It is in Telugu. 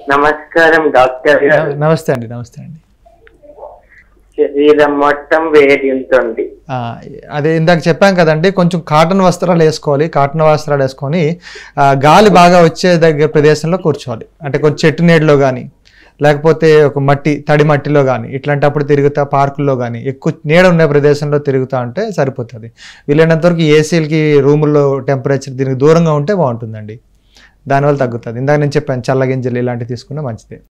నమస్కారం డాక్టర్ గారు నమస్తే అండి నమస్తే అండి శరీరం మొత్తం వేడి ఉంటుంది ఆ, అదే ఇందాక చెప్పాం కదండి కొంచెం కాటన్ వస్త్రాలు వేసుకోవాలి కాటన్ వస్త్రాలు వేసుకొని ఆ, గాలి బాగా వచ్చే దగ్గర ప్రదేశంలో కూర్చోవాలి అంటే కొంచెం చెట్టు నీడలో కానీ లేకపోతే ఒక మట్టి తడి మట్టిలో కానీ ఇట్లాంటప్పుడు తిరుగుతా పార్కుల్లో కానీ ఎక్కువ నీడ ఉన్న ప్రదేశంలో తిరుగుతా ఉంటే సరిపోతుంది వీలైనంత వరకు ఏసీలకి రూముల్లో టెంపరేచర్ దీనికి దూరంగా ఉంటే బాగుంటుందండి దానివల్ల తగ్గుతుంది ఇందాక నేను చెప్పాను చల్లగింజలు ఇలాంటివి తీసుకున్నా మంచిది